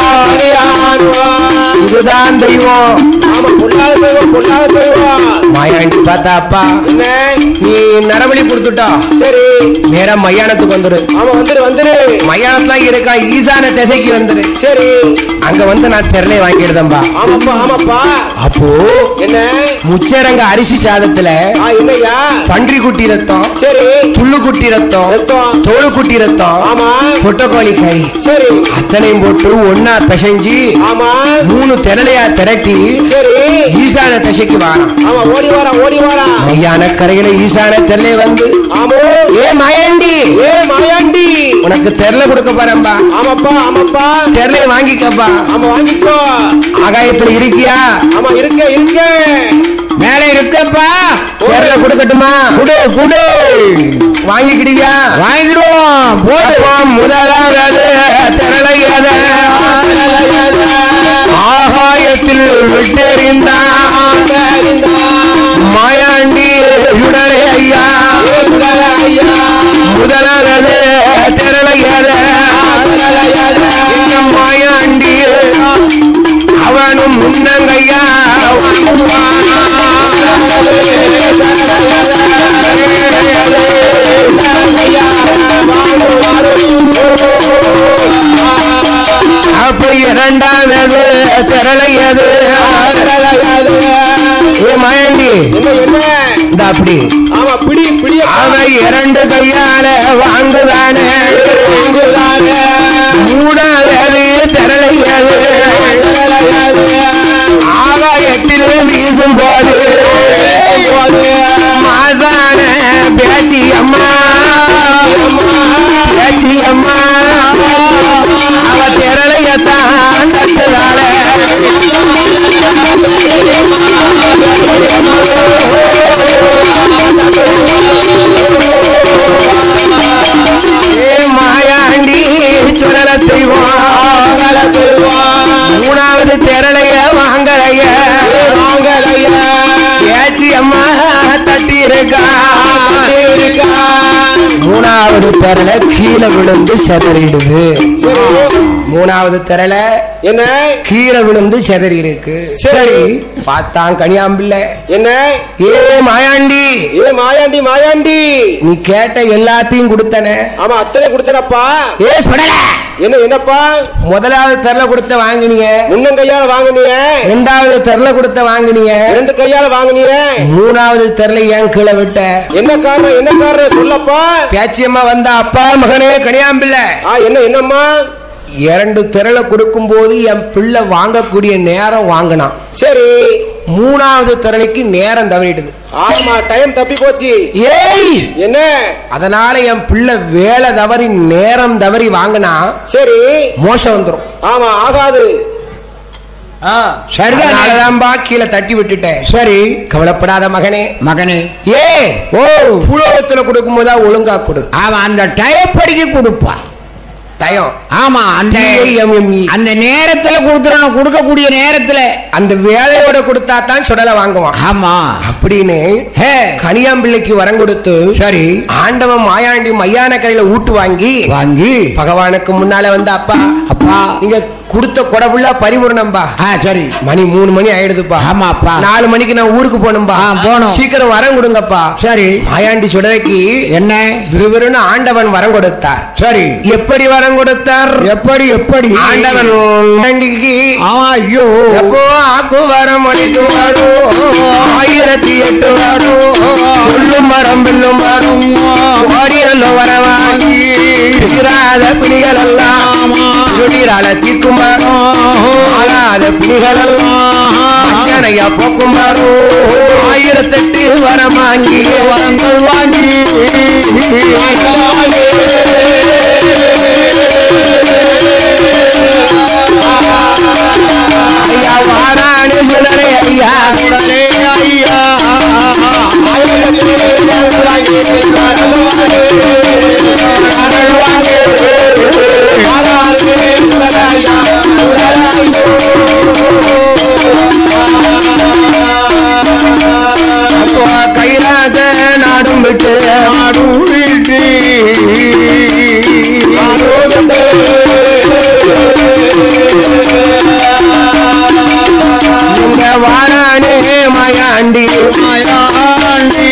இதுதான் தெய்வம் ஆமா பொல்லாத தெய்வம் பொல்லாத தெய்வம் மாயாண்டி பார்த்தா அப்பா என்ன நீ நரபலி கொடுத்துட்டா சரி நேரா மையானத்துக்கு வந்துரு ஆமா வந்துரு வந்துரு மையானத்துல இருக்கா ஈசான திசைக்கு வந்துரு சரி அங்க வந்து நான் திரளை வாங்கிடுதம்பா ஆமாப்பா ஆமாப்பா அப்போ என்ன முச்சரங்க அரிசி சாதத்துல ஆ என்னய்யா பன்றி குட்டி ரத்தம் சரி துள்ளு குட்டி ரத்தம் ரத்தம். தோளு குட்டி ரத்தம் ஆமா பொட்டக்கோழி கறி சரி அத்தனையும் போட்டு ஒன்னா பிசைஞ்சு ஆமா மூணு திரளையா திரட்டி சரி ஈசான திசைக்கு வாரம் ஆமா ஓடி வாரா ஓடி வாரா மையான கரையில ஈசான தெரலை வந்து ஆமோ ஏ மாயாண்டி ஏ மாயாண்டி உனக்கு தெரலை கொடுக்க போறேன்பா ஆமாப்பா ஆமாப்பா தெரலை வாங்கிக்கப்பா ஆமா வாங்கிக்கோ ஆகாயத்துல இருக்கியா ஆமா இருக்க இருக்க மேல இருக்கப்பா தெரலை கொடுக்கட்டுமா குடு குடு வாங்கிக்கிடுவியா வாங்கிடுவோம் போடுவோம் முதலாவது திரளை எதை? ஆகாயத்தில் விட்டெறிந்தான் மாயாண்டி சுடரே ஐயா முதலாவது திரளையத இந்த மாயாண்டி அவனும் முன்னங்கையா அப்ப இரண்டாவது திரளையது ஏ மாயாண்டி என்ன என்ன இந்த அப்படி ஆமா பிடி பிடி அவன் இரண்டு கையால வாங்குதானே மூணாவது திரளையது ஆகாயத்தில் வீசும் போது மாசான பேச்சி அம்மா பேச்சி அம்மா அவ திரளையத்தான் தட்டுதாள ஏ மாயாண்டி சுடல தெய்வம் மூணாவது திரளைய வாங்க இருக்கா மூணாவது திரள கீழே விழுந்து செதறிடுது சரி மூணாவது திரள என்ன கீழே விழுந்து செதறி இருக்கு சரி. பார்த்தான் கனியாம்பிள்ள என்ன ஏ மாயாண்டி ஏ மாயாண்டி மாயாண்டி நீ கேட்ட எல்லாத்தையும் கொடுத்தன ஆமா அத்தனை கொடுத்தனப்பா ஏ சுடல என்ன என்னப்பா முதலாவது தெரல கொடுத்த வாங்கினீங்க முன்னங்கையால வாங்குனீங்க ரெண்டாவது தெரல கொடுத்த வாங்கினீங்க ரெண்டு கையால வாங்குனீங்க மூணாவது தெரல ஏன் கீழே விட்ட என்ன காரணம் என்ன காரணம் சொல்லப்பா பேச்சியம்மா வந்த அப்பா மகனே கனியாம்பிள்ள ஆ என்ன என்னம்மா இரண்டு திரள கொடுக்கும் போது என் பிள்ளை வாங்கக்கூடிய நேரம் வாங்கினான் சரி மூணாவது திரளைக்கு நேரம் தவறிடுது ஆமா டைம் தப்பி போச்சு ஏய் என்ன அதனால என் பிள்ளை வேலை தவறி நேரம் தவறி வாங்கினா சரி மோசம் வந்துரும் ஆமா ஆகாது அதனாலதான்பா கீழே தட்டி விட்டுட்டேன் சரி கவலைப்படாத மகனே மகனே ஏ ஓ புலோகத்துல கொடுக்கும் போதா ஒழுங்கா கொடு அவன் அந்த டயப்படிக்கு கொடுப்பா டயம் ஆமா அந்த TIMME. அந்த நேரத்துல கொடுத்துடணும் கொடுக்கக்கூடிய நேரத்துல அந்த வேலையோட கொடுத்தா தான் சுடலை வாங்குவான் ஆமா அப்படின்னு ஹே கனியாம்பிள்ளைக்கு வரம் கொடுத்து சரி ஆண்டவன் மாயாண்டி மையான கரையில ஊட்டு வாங்கி வாங்கி பகவானுக்கு முன்னால வந்து அப்பா அப்பா நீங்க கொடுத்த கொடபுள்ள பரிபூர்ணம்பா ஆ சரி மணி மூணு மணி ஆயிடுதுப்பா ஆமாப்பா நாலு மணிக்கு நான் ஊருக்கு போகணும்பா ஆ, போகணும். சீக்கிரம் வரம் கொடுங்கப்பா சரி மாயாண்டி சுடலைக்கு என்ன விறுவிறுன்னு ஆண்டவன் வரம் கொடுத்தார் சரி எப்படி வரம் கொடுத்தார் எப்படி எப்படி ஆண்டவன் மாயாண்டிக்கு ஆமா ஐயோ எப்போ ஆக்கு வரம் அடித்து வரும் ஆயிரத்தி எட்டு வரும் புல்லும் மரம் பில்லும் வரும் ஓடியல்ல வரவாங்கி தீராத பிணிகள் எல்லாம் சுடீரால தீர்க்கும் வரும் ஆளாத பிணிகள் எல்லாம் அஞ்சனையா போக்கும் வரும் ஆயிரத்தெட்டு வரம் வாங்கி வரங்கள் வாங்கி ஐயா வாராணி சுடரே ஐயா சுடரே ஐயா அப்போ கைலாச நாடும் விட்டு நாடும் விட்டு இந்த வாராணி மாயாண்டி மாயாண்டி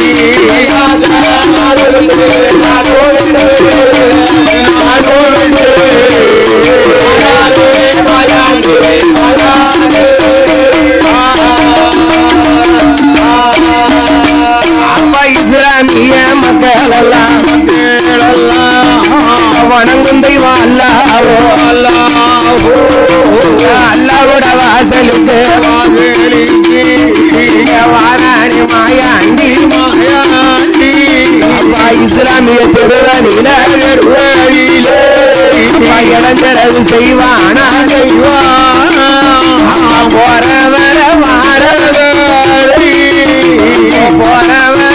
அப்பா இஸ்லாமிய மக்கள் எல்லாம் மக்கள் எல்லாம் வணங்கும் தெய்வம் அல்லாஹோ அல்லாஹோ அல்லாவோட வாசலுக்கு வாசலுக்கு வாராணி மாயாண்டி மாயாண்டி அப்பா இஸ்லாமிய திருவழியில திருவழியில இளஞ்சரது செய்வானா செய்வானா போறவர வாரவரை போறவர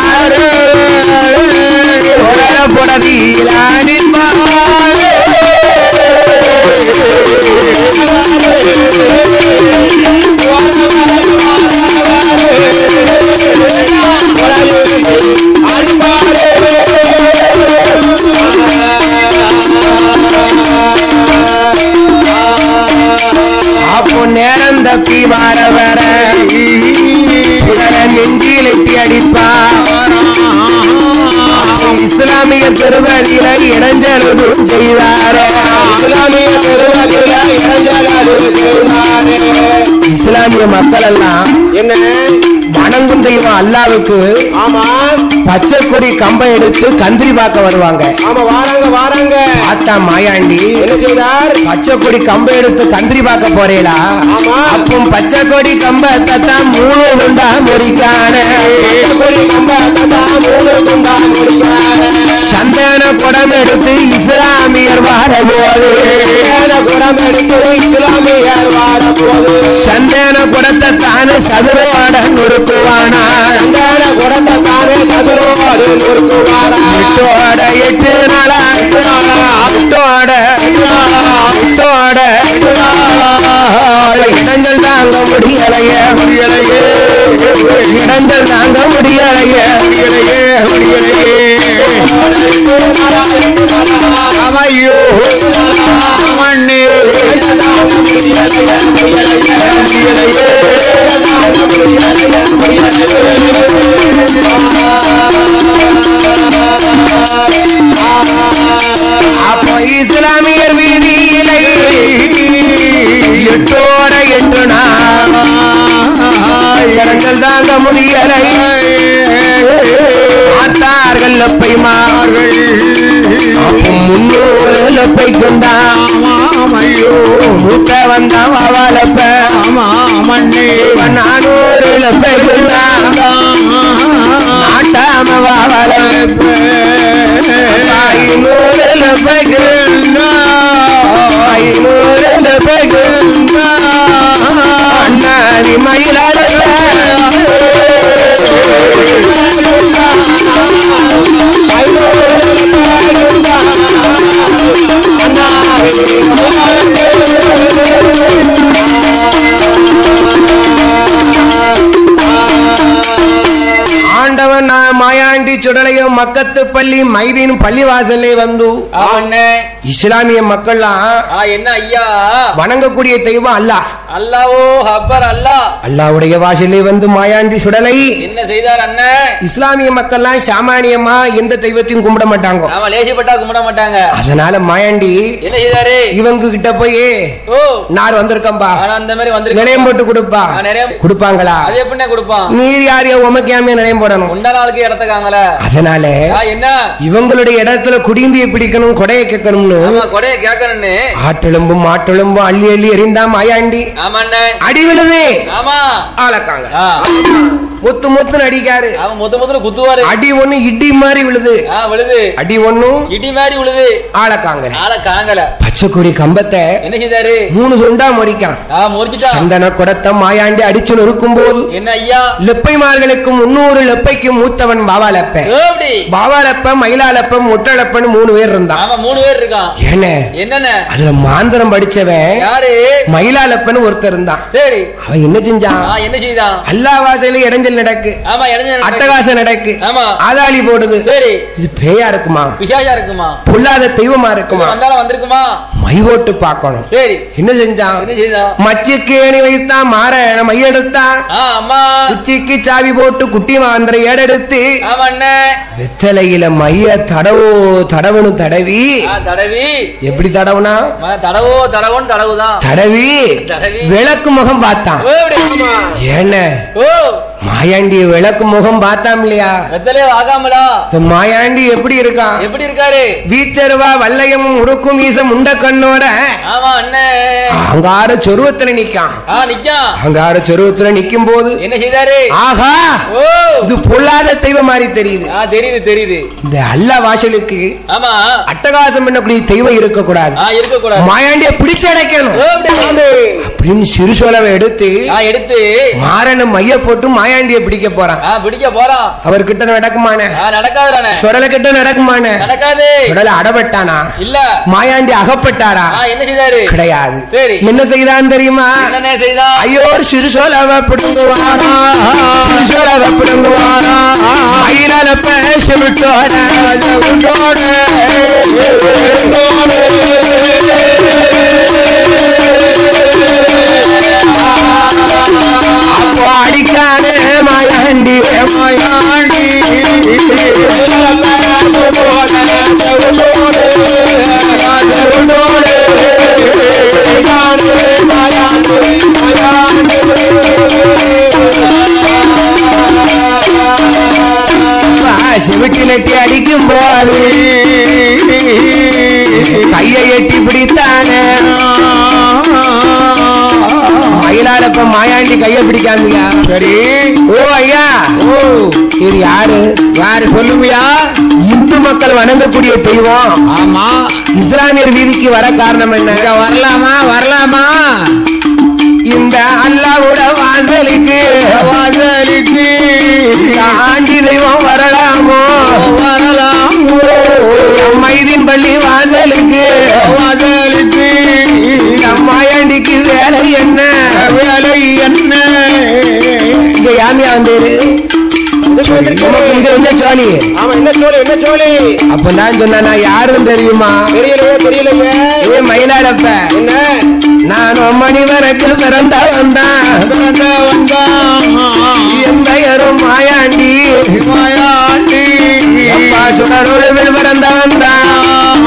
வார புடதியிலாடி அப்போ நேரம் தப்பி வார வர சுடர நெஞ்சில் எட்டி அடிப்பா இஸ்லாமிய பெருவழியில இடைஞ்சலுதும் செய்வாரே இஸ்லாமிய பெருவழியில இடைஞ்சலுதும் செய்வாரே இஸ்லாமிய மக்கள் எல்லாம் என்ன வணங்கும் தெய்வம் அல்லாவுக்கு ஆமா பச்சை கொடி கம்பம் எடுத்து கந்திரி பார்க்க வருவாங்க ஆமா வாராங்க வாராங்க ஆத்தா மாயாண்டி என்ன செய்தார் பச்சை கொடி கம்பம் எடுத்து கந்திரி பார்க்க போறேடா ஆமா. அப்போ பச்சை கொடி கம்பத்தை தான் மூணு துண்டா முறிக்கான கொடி கம்பத்தை தான் மூணு துண்டா முடிக்கிறார். சந்தன குடம் எடுத்து இஸ்லாமியர் வாரபோது ஏன குடம் எடுத்து இஸ்லாமியர் வாரப்போது சந்தன குடத்தை தானே சதுரோட நொறுக்குவானா சந்தான குடத்தை தானே சதுரோடு நொறுக்குவாரா எட்டோட எட்டு நாளா அட்டோட அட்டோட இடங்கள் தாங்க முடியலைய முடியலையே இடங்கள் தாங்க முடியலைய முடியலையே முடியலையே அவையோ மண்ணே அப்போ இஸ்லாமியர் வீதியிலே எட்டோட எட்டு நாள் இடங்கள் தாங்க முடியலை பார்த்தார்கள் லப்பைமார்கள் அப்போ முன்னூறு லப்பை கொண்டான் ஆமாமையோ மூத்த வந்தான் வாவாலப்ப மண்ணே நானூறு லப்பை கொண்டான் நாட்டாம வாவாலப்ப ஐநூறு லப்பை ஐநூறு லப்பை அண்ணாதி மயிலாட ஆண்டவன் நான் மாயாண்டி சுடலையும் மக்கத்து பள்ளி மைதீன் பள்ளிவாசல்லே வந்து ஆமண்ணே இஸ்லாமிய மக்கள்லாம் ஆ என்ன ஐயா வணங்கக்கூடிய தெய்வம் அல்லாஹ் அல்லாவோ ஹப்பர் அல்லா அல்லாவுடைய வாசலே வந்து மாயாண்டி சுடலை என்ன செய்தார் அண்ணன் இஸ்லாமிய மக்கள்லாம் சாமானியமா எந்த தெய்வத்தையும் கும்பிட மாட்டாங்க ஆமா லேசிப்பட்டா கும்பிட மாட்டாங்க அதனால மாயாண்டி என்ன செய்தாரு இவங்க கிட்ட போய் ஓ நார் வந்திருக்கம்பா ஆனா அந்த மாதிரி வந்து நிலையம் போட்டு கொடுப்பா ஆ, நிலையம். கொடுப்பாங்களா அது எப்படிண்ணே கொடுப்பான் நீர் யாரையோ உமக்காம நிலையம் போடணும் முந்தா நாளுக்கு இடத்துக்காங்கள அதனால ஆ என்ன இவங்களுடைய இடத்துல குடிந்தியை பிடிக்கணும் கொடையை கேட்கணும்னு ஆமா கொடைய கேட்கணும்னு ஆட்டெலும்பும் மாட்டெலும்பும் அள்ளி அள்ளி எறிந்தா மாயாண்டி ஆமா அண்ணே அடி விழுது ஆமா ஆளக்காங்க ஆ, முத்து முத்துன்னு அடிக்காரு அவன் முத்து முத்துல குத்துவாரு அடி ஒண்ணு இடி மாதிரி விழுது ஆ விழுது அடி ஒண்ணும் இடி மாதிரி விழுது ஆளக்காங்க ஆள காணங்கல பச்சை கொடி கம்பத்தை என்ன செய்தாரு மூணு சொண்டா முறிக்கான் ஆ முறிச்சிட்டா சந்தன குடத்தை மாயாண்டி அடிச்சு நொறுக்கும் போது என்ன ஐயா லெப்பைமார்களுக்கு முன்னூறு லெப்பைக்கு மூத்தவன் பாவாலப்ப எப்படி பாவாலப்ப மயிலாலப்ப முட்டலப்பன்னு மூணு பேர் இருந்தான் ஆமா மூணு பேர் இருக்கான் என்ன என்னென்ன அதுல மாந்திரம் படிச்சவன் யாரு மயிலாலப்பன்னு ஒருத்தர் இருந்தான் சரி அவன் என்ன செஞ்சான் ஆ என்ன செய்தான் அல்லா வாசையில இடைஞ்சல் நடக்கு ஆமா இடைஞ்ச அட்டகாசம் நடக்கு ஆமா. ஆதாளி போடுது சரி இது பேயா இருக்குமா பிசாசா இருக்குமா பொல்லாத தெய்வமா இருக்குமா வந்தாலும் வந்திருக்குமா மை ஓட்டு பார்க்கணும் சரி என்ன செஞ்சான் என்ன செய்தான் மச்சுக்கு ஏணி வைத்தான் மாறாயண மையெடுத்தான் ஆ அம்மா உச்சிக்கு சாவி போட்டு குட்டி மாந்திர ஏடெடுத்து ஆமா அண்ணே வெத்தலையில மைய தடவோ தடவனு தடவி ஆ, தடவி எப்படி தடவுனா ம, தடவோ தடவோன்னு தடவுதான் தடவி தடவி. விளக்கு முகம் பார்த்தான் ஓ, இப்படி. என்ன ஓ மாயாண்டி விளக்கு முகம் பார்த்தாம் இல்லையா வெத்தலே ஆகாமலா இந்த மாயாண்டி எப்படி இருக்கான் எப்படி இருக்காரு வீச்சருவா வல்லையமும் உருக்கும் வீச முண்ட கண்ணோட ஆமா அண்ணே அங்கார சொருவத்துல நிக்கான் ஆ நிக்கான் அங்கார சொருவத்துல நிக்கும் போது என்ன செய்தாரு ஆஹா ஓ இது பொல்லாத தெய்வம் மாதிரி தெரியுது ஆ தெரியுது தெரியுது இந்த அல்லா வாசலுக்கு ஆமா அட்டகாசம் பண்ணக்கூடிய தெய்வம் இருக்க கூடாது ஆ இருக்க கூடாது மாயாண்டிய பிடிச்சு அடைக்கணும் ஓ, இப்படி. அப்படின்னு சிறுசோலவை எடுத்து ஆ எடுத்து மாறன மைய போட்டு மாயாண்டிய பிடிக்க போறான் ஆ பிடிக்க போறான் அவர்கிட்ட நடக்குமான ஆ நடக்காதுதானே சுடல கிட்ட நடக்குமான நடக்காது சுடல அடப்பட்டானா இல்ல மாயாண்டி அகப்பட்டாரா ஆ என்ன செய்தாரு கிடையாது சரி. என்ன செய்தான் தெரியுமா என்னண்ணே செய்தான் ஐயோ சிறுசோலவ பிடுங்குவாரா சிறுசோலவ பிடுங்குவாரா மயிலால பேச விட்டோட விட்டோட அப்போ அடிக்கானே மாயாண்டி மாயாண்டி சிவிட்டில் எட்டி அடிக்கும் போது கையை எட்டி பிடித்தானே மயிலால இப்ப மாயாண்டி கைய பிடிக்காமியா சரி ஓ ஐயா ஓ இது யாரு யாரு சொல்லுமியா இந்து மக்கள் வணங்கக்கூடிய தெய்வம் ஆமா இஸ்லாமியர் வீதிக்கு வர காரணம் என்ன இங்க வரலாமா வரலாமா இந்த அல்லாவோட வாசலுக்கு வாசலுக்கு ஆண்டி தெய்வம் வரலாமோ வரலாம் மைதீன் பள்ளி வாசலுக்கு வாசலுக்கு மாயாண்டிக்கு வேலை என்ன வேலை என்ன இங்க யாமியா வந்தேரு நமக்கு இங்க என்ன சோழி ஆமா என்ன சொல்லு என்ன சோழி அப்ப நான் சொன்னேன் நான் யாருன்னு தெரியுமா தெரியலையே தெரியலையே ஏ மயிலாடப்ப என்ன நான் மணிவனுக்கு பிறந்த வந்தான் பிறந்த வந்தான் என் பெயரும் மாயாண்டி மாயாண்டி அப்பா சுடருவில் பிறந்த வந்தான்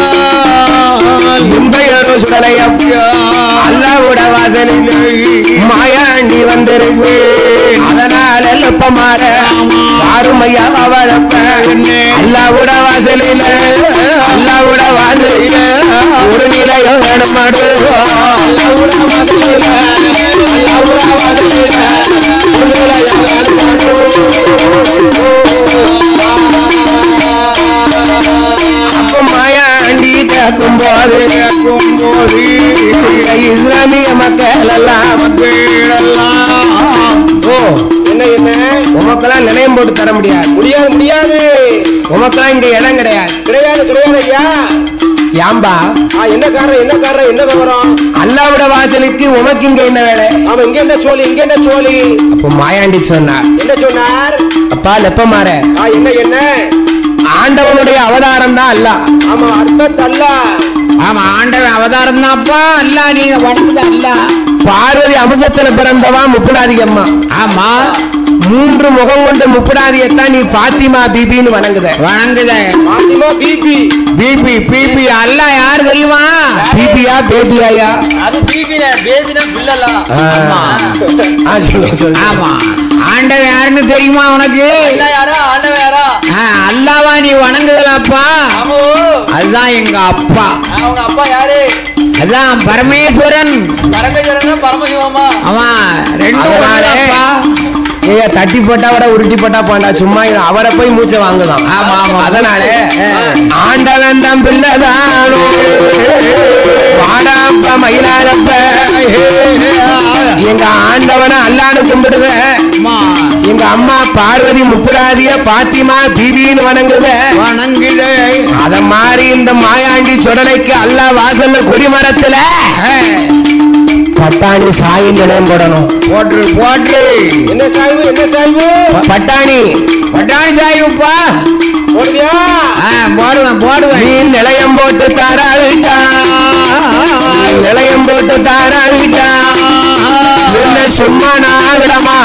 என் பெயரும் சுடலையப்பா அல்லாவுட வாசலில் மாயாண்டி வந்திருக்கு அதனால எழுப்பமாற யாருமையா அவழப்ப அல்லாவுட வாசலில் அல்லாவுட வாசலில் ஒரு நிலையம் வேணும் அல்லாவுட வாசலில் அல்லாவுட வாசலில் ஒரு நிலையம் வேணும் அப்ப மாயாண்டி கேட்கும் போது கேட்கும் போது இஸ்லாமிய மக்கள் எல்லாம் மக்கள் எல்லாம் ஓ என்ன என்ன உமக்கெல்லாம் நிலையம் போட்டு தர முடியாது முடியாது முடியாது உமக்கெல்லாம் இங்க இடம் கிடையாது கிடையாது கிடையாது ஐயா ஏம்பா ஆ, என்ன காரணம் என்ன காரணம் என்ன விவரம் அல்லாவிட வாசலுக்கு உமக்கு இங்க என்ன வேலை அவன் இங்க என்ன சோழி இங்க என்ன சோழி அப்போ மாயாண்டி சொன்னார் என்ன சொன்னார் அப்பா லெப்பமாற ஆ, என்ன என்ன ஆண்டவனுடைய அவதாரம் தான் அல்ல ஆமா அற்பத்தல்ல ஆமா ஆண்டவன் அவதாரம் தான்ப்பா அல்ல நீங்க வணங்குது அல்ல பார்வதி அம்சத்துல பிறந்தவா முப்படாதி அம்மா ஆமா மூன்று முகம் கொண்ட முப்படாதியத்தான் நீ பாத்திமா பிபின்னு வணங்குத வணங்குத பாத்திமா பிபி பிபி பிபி அல்ல யாரு தெரியுமா பிபியா பேபியாயா அது பிபின பேபினா பிள்ளலாம் ஆ. ஆ, சொல்லு சொல்லு ஆமா ஆண்டவன் யாருன்னு தெரியுமா உனக்கு இல்ல யாரா ஆண்டவன் யாரா ஆ, அல்லாவா நீ வணங்குதலப்பா ஆமோ அதுதான் எங்க அப்பா அவங்க அப்பா யாரு அதான் பரமேஸ்வரன் பரமேஸ்வரன் பரமசிவமா ஆமா ரெண்டும் அதனால ஒண்ணுதான்ப்பா. ஏய், தட்டி போட்டா விட உருட்டி போட்டா போண்டா சும்மா இது அவரை போய் மூச்சை வாங்குதான் ஆமா, ஆமா. அதனால ஆ. ஆண்டவன் தம் பிள்ளைதானோ வாடாப்ப மயிலாரப்ப எங்க ஆண்டவனை அல்லான்னு கும்பிடுத அம்மா எங்க அம்மா பார்வதி முப்புராதிய பாத்திமா பிபின்னு வணங்குத வணங்குத அத மாதிரி இந்த மாயாண்டி சுடலைக்கு அல்லா வாசல்ல கொடிமரத்துல பட்டாணி சாயி நிலையம் போடணும் போட்டு போட்டு என்ன சாய்வு என்ன சாய்வு ப- பட்டாணி பட்டாணி சாயுப்பா போடுவியா ஆ, போடுவேன் போடுவேன் நீ நிலையம் போட்டு தாராவிட்டா நிலையம் போட்டு தாராவிட்டா என்ன சும்மா நாகரமா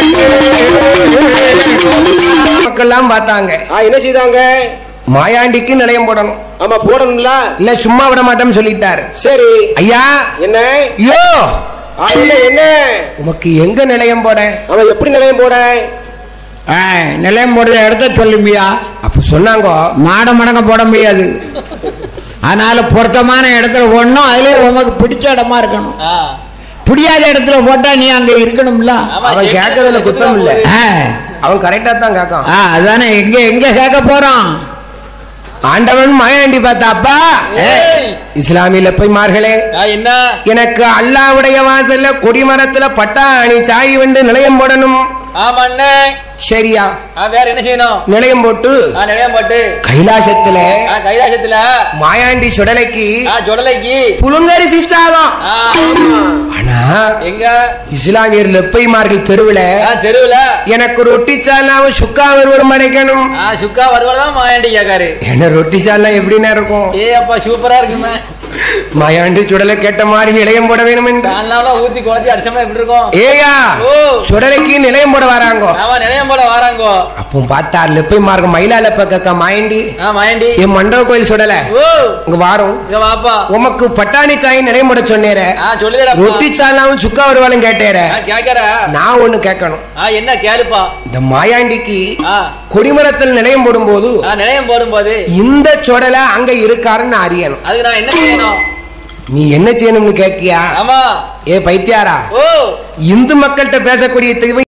மக்கள்லாம் பார்த்தாங்க ஆ, என்ன செய்தாங்க மாயாண்டிக்கு நிலையம் போடணும் ஆமா போடணும்ல இல்ல சும்மா விட மாட்டோம்னு சொல்லிட்டாரு சரி ஐயா என்ன ஐயோ ஆ, என்ன என்ன உமக்கு எங்க நிலையம் போட அவன் எப்படி நிலையம் போட ஆ, நிலையம் போடுற இடத்த சொல்லும்பியா அப்ப சொன்னாங்க மாட மடங்க போட முடியாது அதனால பொருத்தமான இடத்துல போடணும் அதுல உமக்கு பிடிச்ச இடமா இருக்கணும் ஆ. பிடியாத இடத்துல போட்டா நீ அங்க இருக்கணும்ல ஆமா, அவன் எட்டு கேட்கறதுல குத்தம் இல்ல. போகுது. ஆ, அவன் கரெக்டா தான் கேட்கான் ஆ, அதானே எங்க எங்க கேட்க போறோம் ஆண்டவன் மாயாண்டி பார்த்தா அப்பா ஏய். இஸ்லாமியில போய் மார்களே ஆ, என்ன எனக்கு அல்லாவுடைய வாசல்ல கொடிமரத்துல பட்டாணி சாய் வந்து நிலையம் போடணும் ஆமா அண்ணே சரியா ஆ, வேற என்ன செய்யணும் நிலையம் போட்டு ஆ, நிலையம் போட்டு கைலாசத்துல ஆ, கைலாசத்துல மாயாண்டி சுடலைக்கு ஆ, ஜொடலைக்கு புழுங்கரிசி சாதம் ஆ, ஆனா எங்க இஸ்லாமியர் லெப்பைமார்கள் தெருவுல ஆ, தெருவுல எனக்கு ரொட்டி சால்னாவும் சுக்கா வருவரும் அடைக்கணும் ஆ, சுக்கா வருவாதான் மாயாண்டி கேக்காரு என்ன ரொட்டி சால்னா எப்படின்னா இருக்கும் ஏ அப்பா சூப்பரா இருக்குமே மாயாண்டி சுடலை கேட்ட மாதிரி நிலையம் போட வேணும் என்று சால்னாவெல்லாம் ஊத்தி குழச்சி அடிச்சோம்னா எப்படி இருக்கும் ஏயா ஓ. சுடலைக்கு நிலையம் போட வராங்க ஆமா நிலையம் போல வாராங்கோ அப்போ பார்த்தா லெப்பை மார்க்கம் மயிலா லெப்ப கக்கா மாயண்டி ஆ மாயாண்டி என் மண்டப கோயில் சுடல ஓ இங்க வாரம் இங்க வாப்பா உமக்கு பட்டாணி சாய் நிலையம் போட சொன்னேர ஆ சொல்லுடா ரொட்டி சால்னாவும் சுக்கா வருவாலும் கேட்டேர ஆ கேக்கறா நான் ஒண்ணு கேட்கணும் ஆ என்ன கேளுப்பா இந்த மாயாண்டிக்கு ஆ கொடிமரத்தில் நிலையம் போடும்போது ஆ நிலையம் போடும்போது இந்த சுடல அங்க இருக்காருன்னு நான் அறியணும் அதுக்கு நான் என்ன செய்யணும் நீ என்ன செய்யணும்னு கேக்கியா ஆமா ஏ பைத்தியாரா ஓ இந்து மக்கள்கிட்ட பேசக்கூடிய தெய்வம்